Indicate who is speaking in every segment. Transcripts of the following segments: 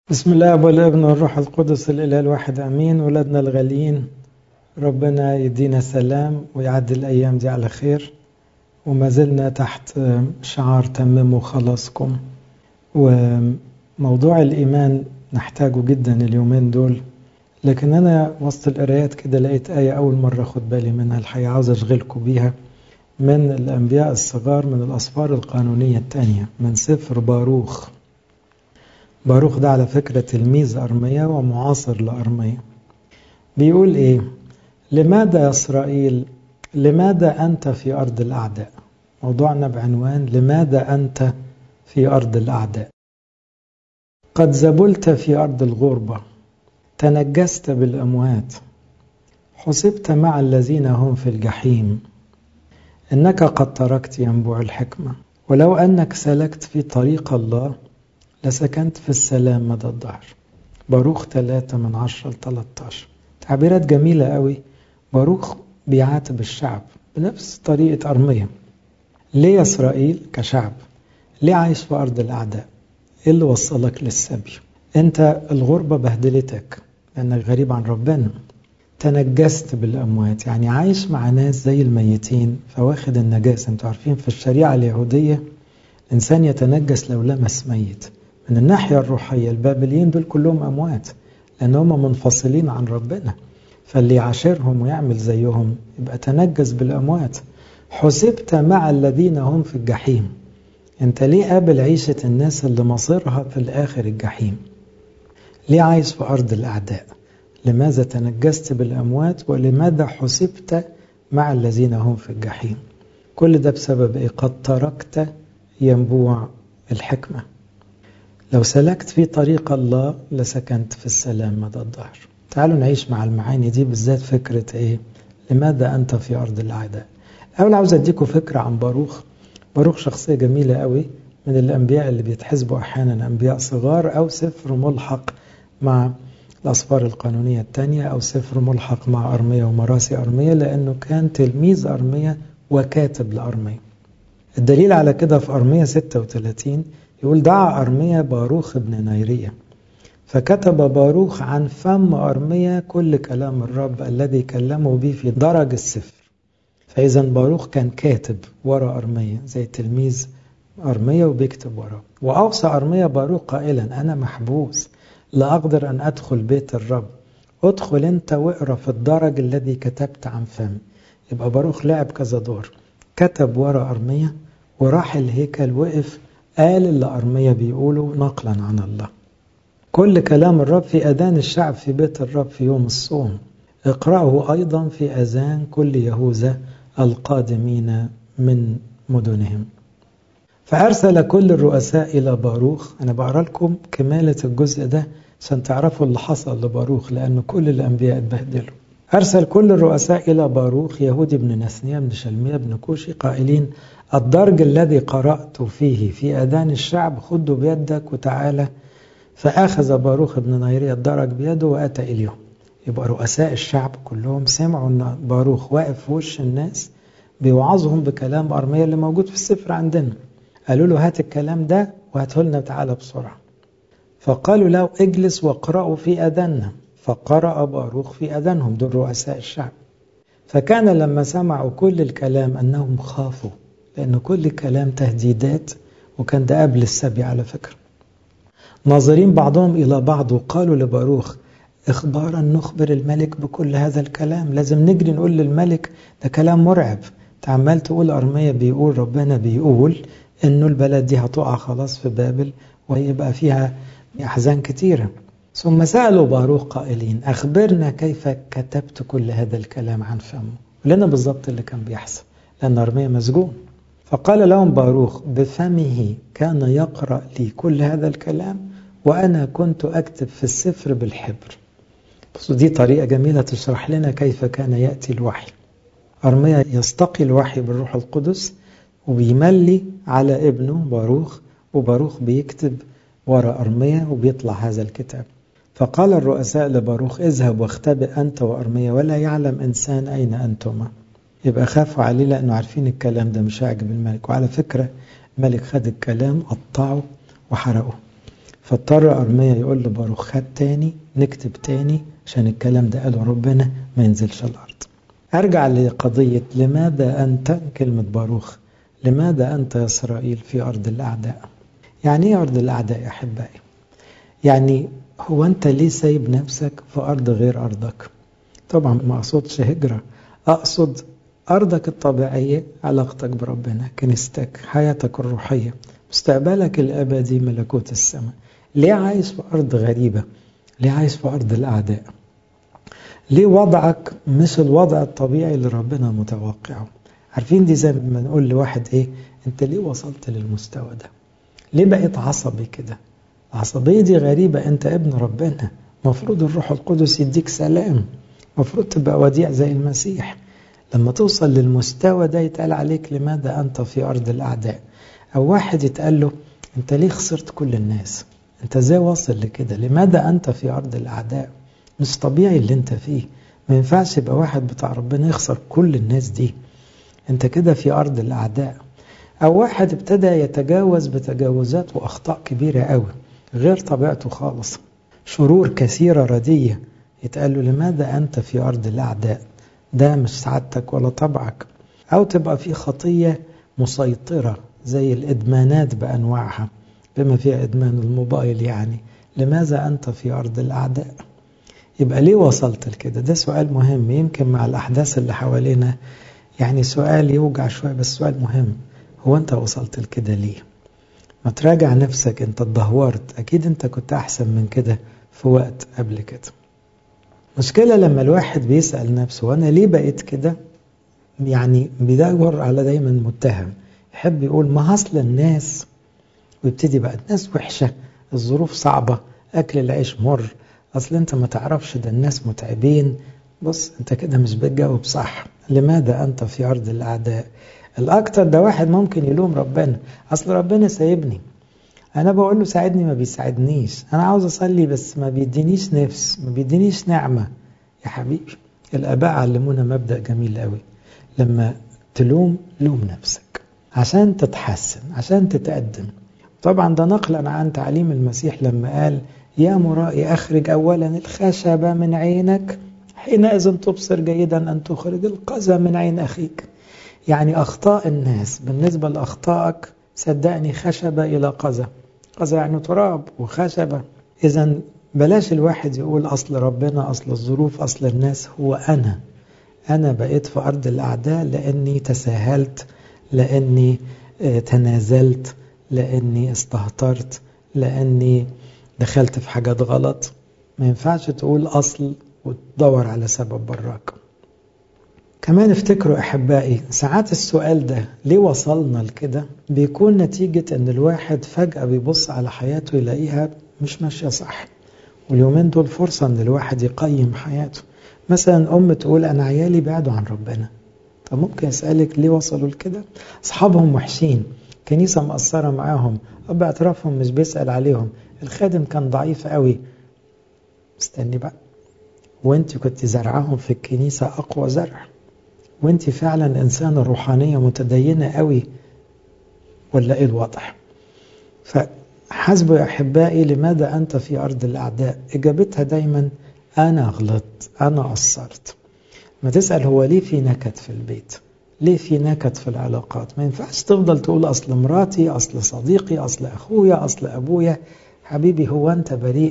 Speaker 1: بسم الله والابن والروح القدس الاله الواحد امين ولادنا الغاليين ربنا يدينا سلام ويعدي الايام دي على خير وما زلنا تحت شعار تمموا خلاصكم وموضوع الايمان نحتاجه جدا اليومين دول لكن انا وسط القرايات كده لقيت ايه اول مره اخد بالي منها الحقيقه عاوز اشغلكم بيها من الانبياء الصغار من الاسفار القانونيه الثانيه من سفر باروخ باروخ ده على فكرة تلميذ أرميا ومعاصر لأرميا بيقول إيه لماذا يا إسرائيل لماذا أنت في أرض الأعداء موضوعنا بعنوان لماذا أنت في أرض الأعداء قد زبلت في أرض الغربة تنجست بالأموات حسبت مع الذين هم في الجحيم إنك قد تركت ينبوع الحكمة ولو أنك سلكت في طريق الله لسكنت في السلام مدى الدهر باروخ 3 من 10 ل 13 تعبيرات جميلة قوي باروخ بيعاتب الشعب بنفس طريقة أرمية ليه يا إسرائيل كشعب ليه عايش في أرض الأعداء إيه اللي وصلك للسبي أنت الغربة بهدلتك لأنك غريب عن ربنا تنجست بالأموات يعني عايش مع ناس زي الميتين فواخد النجاسة انتوا عارفين في الشريعة اليهودية الإنسان يتنجس لو لمس ميت من الناحية الروحية البابليين دول كلهم أموات لأن هم منفصلين عن ربنا فاللي يعاشرهم ويعمل زيهم يبقى تنجس بالأموات حسبت مع الذين هم في الجحيم انت ليه قابل عيشة الناس اللي مصيرها في الآخر الجحيم ليه عايش في أرض الأعداء لماذا تنجست بالأموات ولماذا حسبت مع الذين هم في الجحيم كل ده بسبب إيه قد تركت ينبوع الحكمة لو سلكت في طريق الله لسكنت في السلام مدى الظهر تعالوا نعيش مع المعاني دي بالذات فكرة ايه لماذا أنت في أرض الأعداء أول عاوز أديكم فكرة عن باروخ باروخ شخصية جميلة قوي من الأنبياء اللي بيتحسبوا أحيانا أنبياء صغار أو سفر ملحق مع الأسفار القانونية الثانية أو سفر ملحق مع أرمية ومراسي أرمية لأنه كان تلميذ أرمية وكاتب لأرمية الدليل على كده في أرمية 36 يقول دعا أرمية باروخ ابن نيرية فكتب باروخ عن فم أرمية كل كلام الرب الذي كلمه به في درج السفر فإذا باروخ كان كاتب ورا أرمية زي تلميذ أرمية وبيكتب وراه وأوصى أرمية باروخ قائلا أنا محبوس لا أقدر أن أدخل بيت الرب ادخل أنت واقرأ في الدرج الذي كتبت عن فم يبقى باروخ لعب كذا دور كتب ورا أرمية وراح الهيكل وقف قال اللي أرمية بيقوله نقلا عن الله كل كلام الرب في أذان الشعب في بيت الرب في يوم الصوم اقرأه أيضا في أذان كل يهوذا القادمين من مدنهم فأرسل كل الرؤساء إلى باروخ أنا بقرأ لكم كمالة الجزء ده عشان تعرفوا اللي حصل لباروخ لأن كل الأنبياء اتبهدلوا أرسل كل الرؤساء إلى باروخ يهودي بن نسنية بن شلمية بن كوشي قائلين الدرج الذي قرأت فيه في أذان الشعب خده بيدك وتعالى فأخذ باروخ بن نيرية الدرج بيده وأتى إليهم يبقى رؤساء الشعب كلهم سمعوا أن باروخ واقف في وش الناس بيوعظهم بكلام أرمية اللي موجود في السفر عندنا قالوا له هات الكلام ده وهاته لنا تعالى بسرعة فقالوا له اجلس واقرأوا في أذاننا فقرأ باروخ في أذانهم دول رؤساء الشعب فكان لما سمعوا كل الكلام أنهم خافوا لأن كل كلام تهديدات وكان ده قبل السبي على فكرة ناظرين بعضهم إلى بعض وقالوا لباروخ إخبارا نخبر الملك بكل هذا الكلام لازم نجري نقول للملك ده كلام مرعب تعمال تقول أرمية بيقول ربنا بيقول إنه البلد دي هتقع خلاص في بابل ويبقى فيها أحزان كتيرة ثم سألوا باروخ قائلين أخبرنا كيف كتبت كل هذا الكلام عن فمه لنا بالضبط اللي كان بيحصل لأن أرمية مسجون فقال لهم باروخ بفمه كان يقرأ لي كل هذا الكلام وأنا كنت أكتب في السفر بالحبر بس دي طريقة جميلة تشرح لنا كيف كان يأتي الوحي أرمية يستقي الوحي بالروح القدس وبيملي على ابنه باروخ وباروخ بيكتب وراء أرمية وبيطلع هذا الكتاب فقال الرؤساء لباروخ اذهب واختبئ أنت وأرمية ولا يعلم إنسان أين أنتما يبقى خافوا عليه لأنه عارفين الكلام ده مش هيعجب الملك وعلى فكرة الملك خد الكلام قطعه وحرقه فاضطر أرميا يقول لباروخ خد تاني نكتب تاني عشان الكلام ده قاله ربنا ما ينزلش الأرض أرجع لقضية لماذا أنت كلمة باروخ لماذا أنت يا إسرائيل في أرض الأعداء يعني إيه أرض الأعداء يا أحبائي يعني هو أنت ليه سايب نفسك في أرض غير أرضك طبعا ما أقصدش هجرة أقصد أرضك الطبيعية علاقتك بربنا كنيستك حياتك الروحية مستقبلك الأبدي ملكوت السماء ليه عايش في أرض غريبة ليه عايش في أرض الأعداء ليه وضعك مش الوضع الطبيعي اللي ربنا متوقعه عارفين دي زي ما نقول لواحد ايه انت ليه وصلت للمستوى ده ليه بقيت عصبي كده العصبية دي غريبة انت ابن ربنا مفروض الروح القدس يديك سلام مفروض تبقى وديع زي المسيح لما توصل للمستوى ده يتقال عليك لماذا أنت في أرض الأعداء أو واحد يتقال له أنت ليه خسرت كل الناس أنت ازاي واصل لكده لماذا أنت في أرض الأعداء مش طبيعي اللي أنت فيه ما ينفعش يبقى واحد بتاع ربنا يخسر كل الناس دي أنت كده في أرض الأعداء أو واحد ابتدى يتجاوز بتجاوزات وأخطاء كبيرة قوي غير طبيعته خالص شرور كثيرة ردية يتقال له لماذا أنت في أرض الأعداء ده مش سعادتك ولا طبعك أو تبقى في خطية مسيطرة زي الإدمانات بأنواعها بما فيها إدمان الموبايل يعني لماذا أنت في أرض الأعداء يبقى ليه وصلت لكده ده سؤال مهم يمكن مع الأحداث اللي حوالينا يعني سؤال يوجع شوية بس سؤال مهم هو أنت وصلت لكده ليه ما تراجع نفسك أنت اتدهورت أكيد أنت كنت أحسن من كده في وقت قبل كده مشكلة لما الواحد بيسأل نفسه وأنا ليه بقيت كده يعني بيدور على دايما متهم يحب يقول ما أصل الناس ويبتدي بقى الناس وحشة الظروف صعبة أكل العيش مر أصل أنت ما تعرفش ده الناس متعبين بص أنت كده مش بتجاوب صح لماذا أنت في أرض الأعداء الأكتر ده واحد ممكن يلوم ربنا أصل ربنا سايبني أنا بقول له ساعدني ما بيساعدنيش أنا عاوز أصلي بس ما بيدينيش نفس ما بيدينيش نعمة يا حبيبي الآباء علمونا مبدأ جميل قوي لما تلوم لوم نفسك عشان تتحسن عشان تتقدم طبعا ده نقلا عن تعليم المسيح لما قال يا مرائي أخرج أولا الخشبة من عينك حينئذ تبصر جيدا أن تخرج القذى من عين أخيك يعني أخطاء الناس بالنسبة لأخطائك صدقني خشبة إلى قذى قذى يعني تراب وخشبة إذا بلاش الواحد يقول أصل ربنا أصل الظروف أصل الناس هو أنا أنا بقيت في أرض الأعداء لأني تساهلت لأني تنازلت لأني استهترت لأني دخلت في حاجات غلط ما ينفعش تقول أصل وتدور على سبب براك كمان افتكروا أحبائي ساعات السؤال ده ليه وصلنا لكده بيكون نتيجة أن الواحد فجأة بيبص على حياته يلاقيها مش ماشية صح واليومين دول فرصة أن الواحد يقيم حياته مثلا أم تقول أنا عيالي بعدوا عن ربنا طب ممكن أسألك ليه وصلوا لكده أصحابهم وحشين كنيسة مقصرة معاهم أب اعترافهم مش بيسأل عليهم الخادم كان ضعيف قوي استني بقى وانت كنت زرعهم في الكنيسة أقوى زرع وانت فعلا إنسانة روحانية متدينة قوي ولا إيه الوضع فحسبوا يا أحبائي لماذا أنت في أرض الأعداء إجابتها دايما أنا غلطت أنا قصرت ما تسأل هو ليه في نكد في البيت ليه في نكد في العلاقات ما ينفعش تفضل تقول أصل مراتي أصل صديقي أصل أخويا أصل أبويا حبيبي هو أنت بريء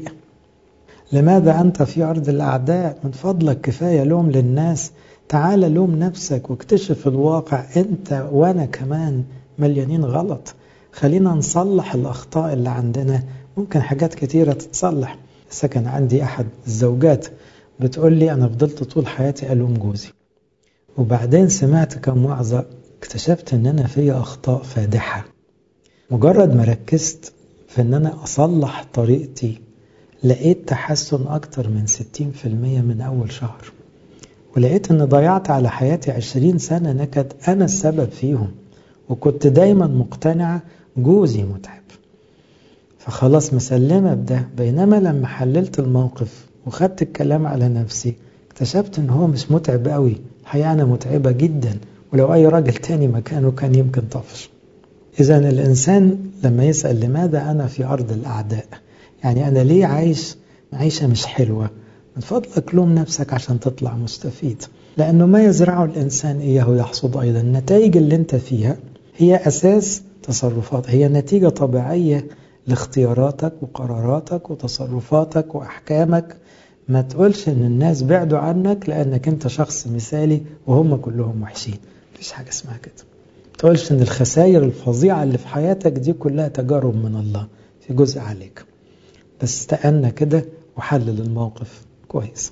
Speaker 1: لماذا أنت في أرض الأعداء من فضلك كفاية لوم للناس تعال لوم نفسك واكتشف الواقع أنت وأنا كمان مليانين غلط خلينا نصلح الأخطاء اللي عندنا ممكن حاجات كتيرة تتصلح لسه كان عندي أحد الزوجات بتقول لي أنا فضلت طول حياتي ألوم جوزي وبعدين سمعت كم وعظة اكتشفت ان انا فيا اخطاء فادحة مجرد ما ركزت في ان انا اصلح طريقتي لقيت تحسن اكتر من 60% من اول شهر ولقيت ان ضيعت على حياتي 20 سنة نكد انا السبب فيهم وكنت دايما مقتنعة جوزي متعب فخلاص مسلمة بده بينما لما حللت الموقف وخدت الكلام على نفسي اكتشفت ان هو مش متعب قوي الحقيقة أنا متعبة جدا ولو أي راجل تاني مكانه كان يمكن طفش إذا الإنسان لما يسأل لماذا أنا في أرض الأعداء يعني أنا ليه عايش عيشة مش حلوة من فضلك لوم نفسك عشان تطلع مستفيد لأنه ما يزرعه الإنسان إياه يحصد أيضا النتائج اللي أنت فيها هي أساس تصرفات هي نتيجة طبيعية لاختياراتك وقراراتك وتصرفاتك وأحكامك ما تقولش ان الناس بعدوا عنك لانك انت شخص مثالي وهم كلهم وحشين مفيش حاجة اسمها كده ما تقولش ان الخسائر الفظيعة اللي في حياتك دي كلها تجارب من الله في جزء عليك بس استقنا كده وحلل الموقف كويس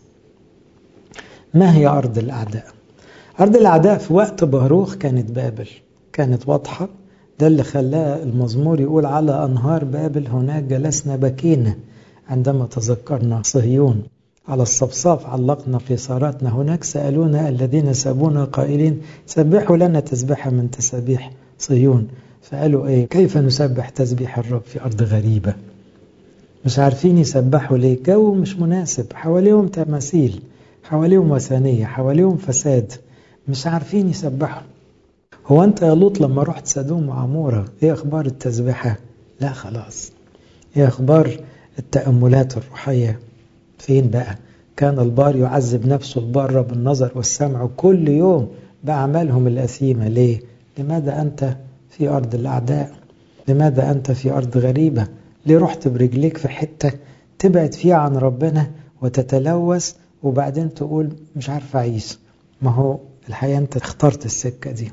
Speaker 1: ما هي أرض الأعداء أرض الأعداء في وقت باروخ كانت بابل كانت واضحة ده اللي خلاه المزمور يقول على أنهار بابل هناك جلسنا بكينا عندما تذكرنا صهيون على الصفصاف علقنا قيصاراتنا هناك سألونا الذين سابونا قائلين سبحوا لنا تسبحة من تسابيح صهيون فقالوا ايه كيف نسبح تسبيح الرب في أرض غريبة مش عارفين يسبحوا ليه جو مش مناسب حواليهم تماثيل حواليهم وثنية حواليهم فساد مش عارفين يسبحوا هو أنت يا لوط لما رحت سدوم وعمورة إيه أخبار التسبيحة لا خلاص إيه أخبار التأملات الروحية فين بقى كان البار يعذب نفسه البار بالنظر والسمع كل يوم بأعمالهم الأثيمة ليه لماذا أنت في أرض الأعداء لماذا أنت في أرض غريبة ليه رحت برجليك في حتة تبعد فيها عن ربنا وتتلوث وبعدين تقول مش عارف أعيش ما هو الحقيقة أنت اخترت السكة دي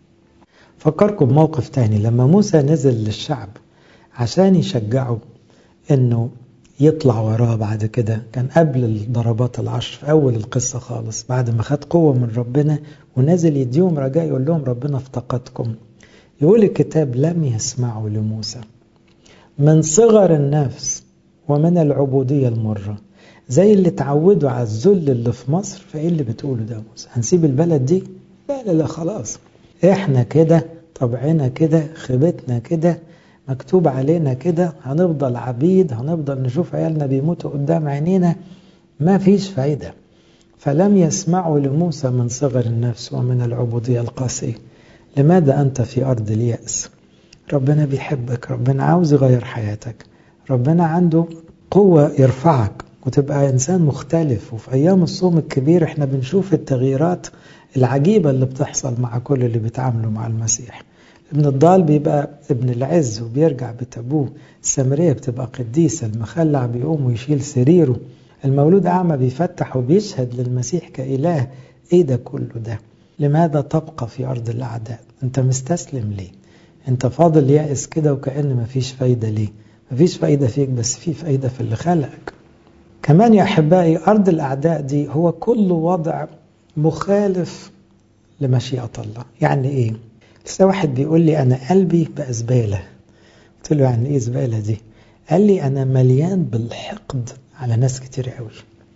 Speaker 1: فكركم بموقف تاني لما موسى نزل للشعب عشان يشجعه انه يطلع وراه بعد كده كان قبل الضربات العشر في اول القصة خالص بعد ما خد قوة من ربنا ونزل يديهم رجاء يقول لهم ربنا افتقدكم يقول الكتاب لم يسمعوا لموسى من صغر النفس ومن العبودية المرة زي اللي اتعودوا على الذل اللي في مصر فايه اللي بتقوله ده موسى هنسيب البلد دي لا لا لا خلاص احنا كده طبعنا كده خيبتنا كده مكتوب علينا كده هنفضل عبيد هنفضل نشوف عيالنا بيموتوا قدام عينينا ما فيش فايدة فلم يسمعوا لموسى من صغر النفس ومن العبودية القاسية لماذا أنت في أرض اليأس ربنا بيحبك ربنا عاوز يغير حياتك ربنا عنده قوة يرفعك وتبقى إنسان مختلف وفي أيام الصوم الكبير إحنا بنشوف التغييرات العجيبة اللي بتحصل مع كل اللي بيتعاملوا مع المسيح ابن الضال بيبقى ابن العز وبيرجع بتابوه السامرية بتبقى قديسة المخلع بيقوم ويشيل سريره المولود أعمى بيفتح وبيشهد للمسيح كإله إيه ده كله ده لماذا تبقى في أرض الأعداء أنت مستسلم ليه أنت فاضل يائس كده وكأن مفيش فايدة ليه مفيش فايدة فيك بس في فايدة في اللي خلقك كمان يا أحبائي أرض الأعداء دي هو كل وضع مخالف لمشيئة الله يعني إيه لسه واحد بيقول لي أنا قلبي بقى زبالة قلت له يعني إيه زبالة دي قال لي أنا مليان بالحقد على ناس كتير قوي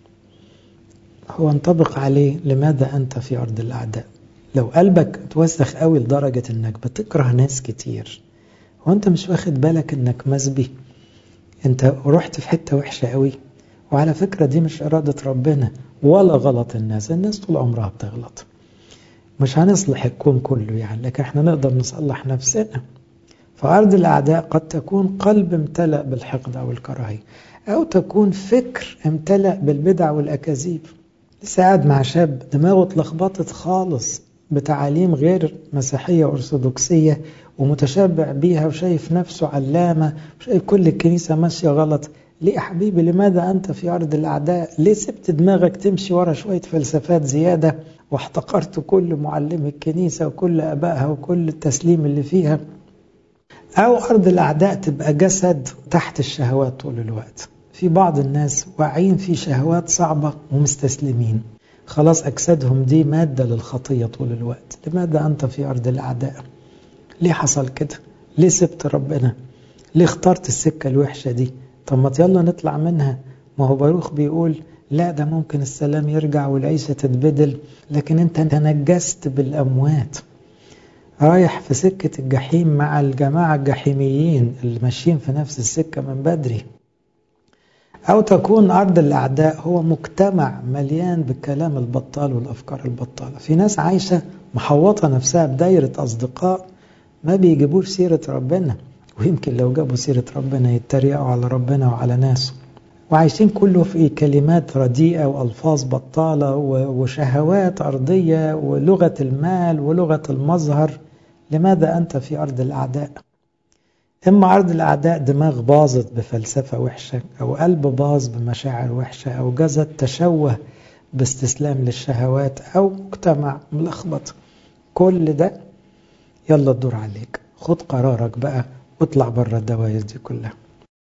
Speaker 1: هو انطبق عليه لماذا أنت في أرض الأعداء لو قلبك توسخ قوي لدرجة أنك بتكره ناس كتير هو أنت مش واخد بالك أنك مسبي أنت رحت في حتة وحشة قوي وعلى فكرة دي مش إرادة ربنا ولا غلط الناس الناس طول عمرها بتغلط مش هنصلح الكون كله يعني لكن احنا نقدر نصلح نفسنا فأرض الأعداء قد تكون قلب امتلأ بالحقد أو الكراهية أو تكون فكر امتلأ بالبدع والأكاذيب لسه قاعد مع شاب دماغه اتلخبطت خالص بتعاليم غير مسيحية أرثوذكسية ومتشبع بيها وشايف نفسه علامة وشايف كل الكنيسة ماشية غلط ليه يا حبيبي لماذا أنت في أرض الأعداء ليه سبت دماغك تمشي ورا شوية فلسفات زيادة واحتقرت كل معلمي الكنيسة وكل أبائها وكل التسليم اللي فيها أو أرض الأعداء تبقى جسد تحت الشهوات طول الوقت في بعض الناس واعيين في شهوات صعبة ومستسلمين خلاص أجسادهم دي مادة للخطية طول الوقت لماذا أنت في أرض الأعداء ليه حصل كده ليه سبت ربنا ليه اخترت السكة الوحشة دي طب ما يلا نطلع منها ما هو باروخ بيقول لا ده ممكن السلام يرجع والعيشة تتبدل لكن انت تنجست بالأموات رايح في سكة الجحيم مع الجماعة الجحيميين اللي ماشيين في نفس السكة من بدري أو تكون أرض الأعداء هو مجتمع مليان بالكلام البطال والأفكار البطالة في ناس عايشة محوطة نفسها بدايرة أصدقاء ما بيجيبوش سيرة ربنا ويمكن لو جابوا سيرة ربنا يتريقوا على ربنا وعلى ناسه وعايشين كله في كلمات رديئة وألفاظ بطالة وشهوات أرضية ولغة المال ولغة المظهر لماذا أنت في أرض الأعداء إما أرض الأعداء دماغ باظت بفلسفة وحشة أو قلب باظ بمشاعر وحشة أو جسد تشوه باستسلام للشهوات أو مجتمع ملخبط كل ده يلا الدور عليك خد قرارك بقى واطلع بره الدوائر دي كلها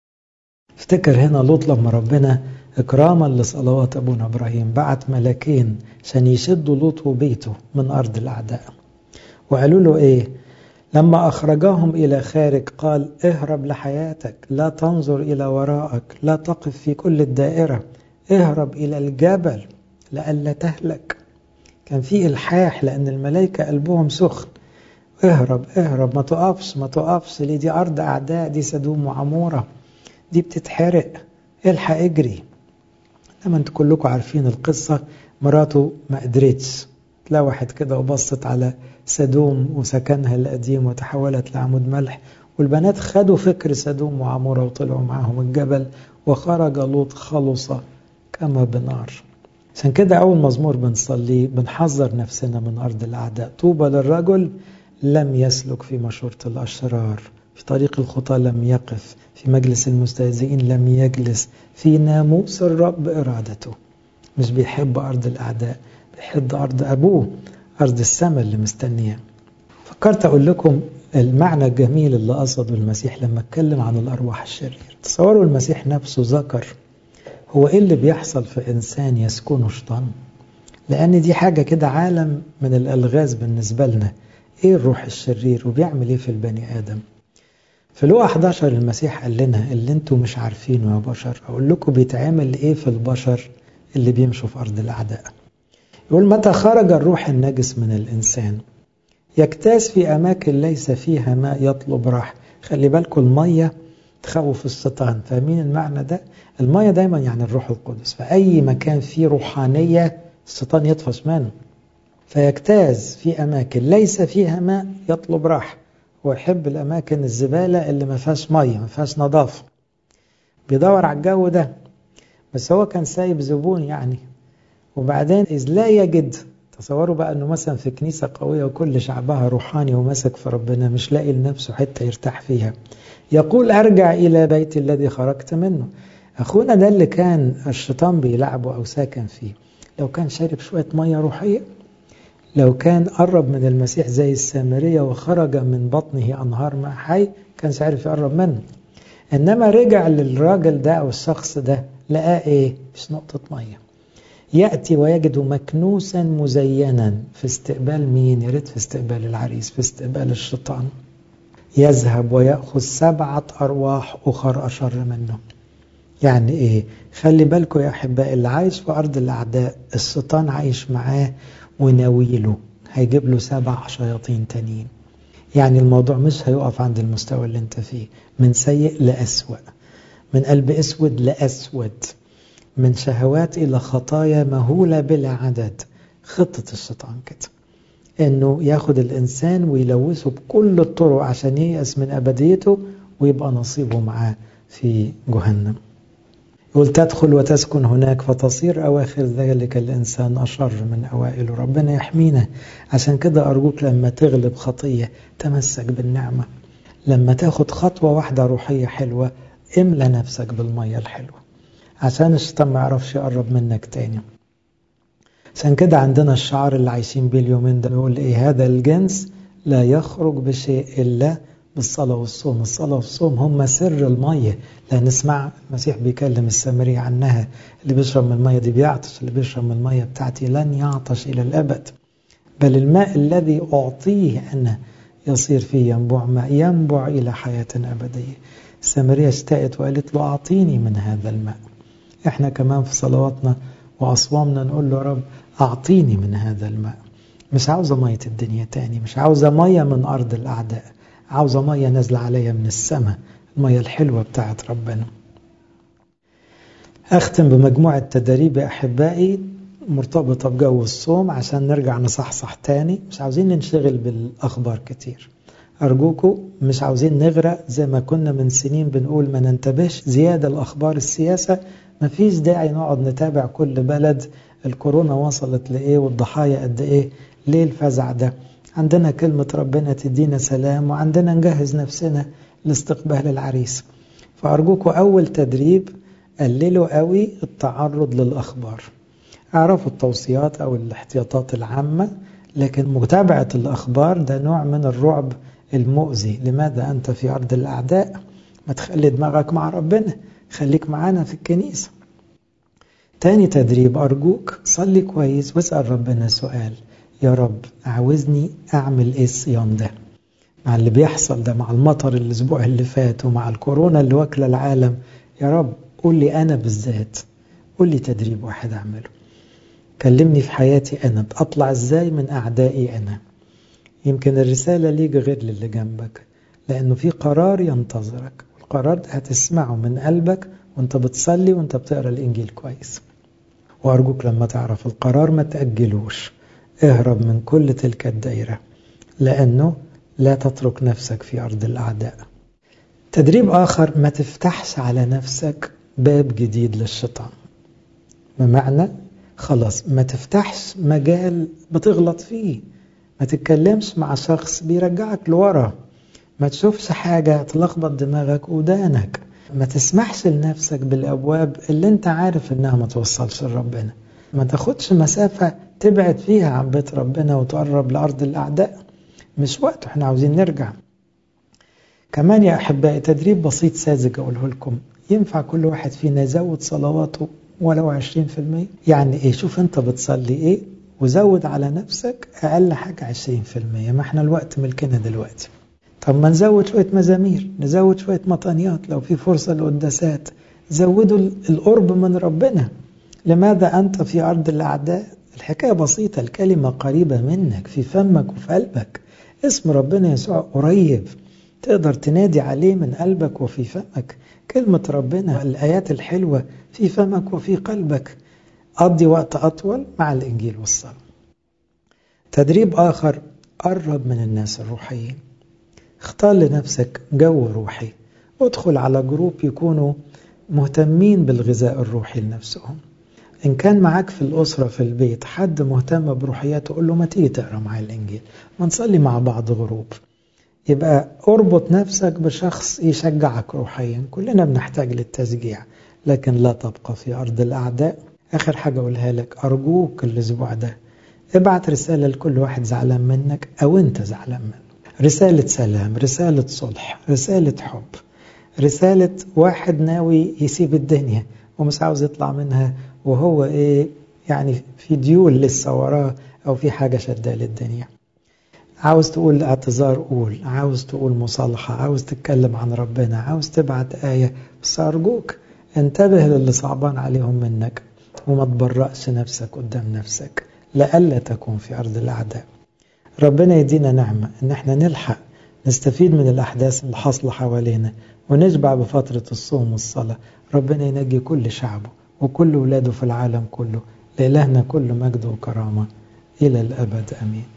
Speaker 1: افتكر هنا لوط لما ربنا إكراما لصلوات أبونا إبراهيم بعت ملاكين عشان يشدوا لوط وبيته من أرض الأعداء وقالوا له إيه لما أخرجاهم إلى خارج قال اهرب لحياتك لا تنظر إلى وراءك لا تقف في كل الدائرة اهرب إلى الجبل لئلا تهلك كان في إلحاح لأن الملائكة قلبهم سخن اهرب اهرب ما تقفش ما تقفش ليه دي أرض أعداء دي سدوم وعمورة دي بتتحرق الحق اجري لما انتوا كلكم عارفين القصة مراته ما قدرتش اتلوحت كده وبصت على سدوم وسكنها القديم وتحولت لعمود ملح والبنات خدوا فكر سدوم وعمورة وطلعوا معهم الجبل وخرج لوط خلص كما بنار عشان كده أول مزمور بنصليه بنحذر نفسنا من أرض الأعداء طوبى للرجل لم يسلك في مشورة الأشرار في طريق الخطى لم يقف في مجلس المستهزئين لم يجلس في ناموس الرب إرادته مش بيحب أرض الأعداء بيحب أرض أبوه أرض السماء اللي مستنياه فكرت أقول لكم المعنى الجميل اللي قصده المسيح لما اتكلم عن الأرواح الشريرة تصوروا المسيح نفسه ذكر هو إيه اللي بيحصل في إنسان يسكنه شيطان لأن دي حاجة كده عالم من الألغاز بالنسبة لنا إيه الروح الشرير وبيعمل إيه في البني آدم في لوقا 11 المسيح قال لنا اللي انتوا مش عارفينه يا بشر اقول لكم بيتعمل ايه في البشر اللي بيمشوا في ارض الاعداء يقول متى خرج الروح النجس من الانسان يجتاز في اماكن ليس فيها ماء يطلب راح خلي بالكم الميه تخوف الشيطان فاهمين المعنى ده الميه دايما يعني الروح القدس فاي مكان فيه روحانيه الشيطان يطفش منه فيجتاز في اماكن ليس فيها ماء يطلب راح ويحب الأماكن الزبالة اللي ما فيهاش مية ما فيهاش نظافة بيدور على الجو ده بس هو كان سايب زبون يعني وبعدين إذ لا يجد تصوروا بقى أنه مثلا في كنيسة قوية وكل شعبها روحاني ومسك في ربنا مش لاقي لنفسه حتة يرتاح فيها يقول أرجع إلى بيت الذي خرجت منه أخونا ده اللي كان الشيطان بيلعبه أو ساكن فيه لو كان شارب شوية مية روحية لو كان قرب من المسيح زي السامرية وخرج من بطنه أنهار ماء حي كان عارف يقرب منه إنما رجع للراجل ده أو الشخص ده لقاه إيه؟ مش نقطة مية يأتي ويجد مكنوسا مزينا في استقبال مين؟ يا ريت في استقبال العريس في استقبال الشيطان يذهب ويأخذ سبعة أرواح أخر أشر منه يعني إيه؟ خلي بالكم يا أحبائي اللي عايش في أرض الأعداء الشيطان عايش معاه وناويله هيجيب له سبع شياطين تانيين يعني الموضوع مش هيقف عند المستوى اللي انت فيه من سيء لأسوأ من قلب اسود لأسود من شهوات إلى خطايا مهولة بلا عدد خطة الشيطان كده انه ياخد الانسان ويلوثه بكل الطرق عشان ييأس من ابديته ويبقى نصيبه معاه في جهنم يقول تدخل وتسكن هناك فتصير أواخر ذلك الإنسان أشر من أوائله ربنا يحمينا عشان كده أرجوك لما تغلب خطية تمسك بالنعمة لما تاخد خطوة واحدة روحية حلوة املى نفسك بالمية الحلوة عشان الشيطان ما يعرفش يقرب منك تاني عشان كده عندنا الشعار اللي عايشين بيه اليومين ده نقول ايه هذا الجنس لا يخرج بشيء إلا بالصلاة والصوم الصلاة والصوم هم سر المية لا نسمع المسيح بيكلم السامرية عنها اللي بيشرب من المية دي بيعطش اللي بيشرب من المية بتاعتي لن يعطش إلى الأبد بل الماء الذي أعطيه أنا يصير فيه ينبوع ماء ينبع إلى حياة أبدية السامرية اشتاقت وقالت له أعطيني من هذا الماء احنا كمان في صلواتنا وأصوامنا نقول له رب أعطيني من هذا الماء مش عاوزة مية الدنيا تاني مش عاوزة مية من أرض الأعداء عاوزة مية نازلة عليا من السماء المية الحلوة بتاعت ربنا أختم بمجموعة تدريب أحبائي مرتبطة بجو الصوم عشان نرجع نصحصح تاني مش عاوزين ننشغل بالأخبار كتير أرجوكم مش عاوزين نغرق زي ما كنا من سنين بنقول ما ننتبهش زيادة الأخبار السياسة مفيش داعي نقعد نتابع كل بلد الكورونا وصلت لإيه والضحايا قد إيه ليه الفزع ده عندنا كلمة ربنا تدينا سلام وعندنا نجهز نفسنا لاستقبال العريس فأرجوكم أول تدريب قللوا قوي التعرض للأخبار اعرفوا التوصيات أو الاحتياطات العامة لكن متابعة الأخبار ده نوع من الرعب المؤذي لماذا أنت في أرض الأعداء ما تخلي دماغك مع ربنا خليك معانا في الكنيسة تاني تدريب أرجوك صلي كويس واسأل ربنا سؤال يا رب عاوزني أعمل إيه الصيام ده مع اللي بيحصل ده مع المطر الأسبوع اللي فات ومع الكورونا اللي واكلة العالم يا رب قول لي أنا بالذات قول لي تدريب واحد أعمله كلمني في حياتي أنا أطلع إزاي من أعدائي أنا يمكن الرسالة ليك غير للي جنبك لأنه في قرار ينتظرك القرار ده هتسمعه من قلبك وانت بتصلي وانت بتقرأ الإنجيل كويس وأرجوك لما تعرف القرار ما تأجلوش اهرب من كل تلك الدائرة لأنه لا تترك نفسك في أرض الأعداء تدريب آخر ما تفتحش على نفسك باب جديد للشيطان بمعنى خلاص ما تفتحش مجال بتغلط فيه ما تتكلمش مع شخص بيرجعك لورا ما تشوفش حاجة تلخبط دماغك ودانك ما تسمحش لنفسك بالأبواب اللي انت عارف انها ما توصلش لربنا ما تاخدش مسافة تبعد فيها عن بيت ربنا وتقرب لأرض الأعداء مش وقت احنا عاوزين نرجع كمان يا أحبائي تدريب بسيط ساذج أقوله لكم ينفع كل واحد فينا يزود صلواته ولو 20% يعني ايه شوف انت بتصلي ايه وزود على نفسك اقل حاجة 20% ما احنا الوقت ملكنا دلوقتي طب ما نزود شوية مزامير نزود شوية مطانيات لو في فرصة لقداسات زودوا القرب من ربنا لماذا أنت في أرض الأعداء الحكاية بسيطة الكلمة قريبة منك في فمك وفي قلبك اسم ربنا يسوع قريب تقدر تنادي عليه من قلبك وفي فمك كلمة ربنا الآيات الحلوة في فمك وفي قلبك قضي وقت أطول مع الإنجيل والصلاة تدريب آخر قرب من الناس الروحيين اختار لنفسك جو روحي ادخل على جروب يكونوا مهتمين بالغذاء الروحي لنفسهم إن كان معاك في الأسرة في البيت حد مهتم بروحياته قول له ما تيجي تقرأ معايا الإنجيل ما نصلي مع بعض غروب يبقى اربط نفسك بشخص يشجعك روحيا كلنا بنحتاج للتشجيع لكن لا تبقى في أرض الأعداء آخر حاجة أقولها لك أرجوك الأسبوع ده ابعت رسالة لكل واحد زعلان منك أو أنت زعلان منه رسالة سلام رسالة صلح رسالة حب رسالة واحد ناوي يسيب الدنيا ومش عاوز يطلع منها وهو ايه يعني في ديول لسه وراه او في حاجة شداه للدنيا عاوز تقول اعتذار قول عاوز تقول مصالحة عاوز تتكلم عن ربنا عاوز تبعت آية بس أرجوك انتبه للي صعبان عليهم منك وما تبرأش نفسك قدام نفسك لألا تكون في أرض الأعداء ربنا يدينا نعمة إن احنا نلحق نستفيد من الأحداث اللي حاصلة حوالينا ونشبع بفترة الصوم والصلاة ربنا ينجي كل شعبه وكل ولاده في العالم كله لإلهنا كل مجد وكرامة إلى الأبد أمين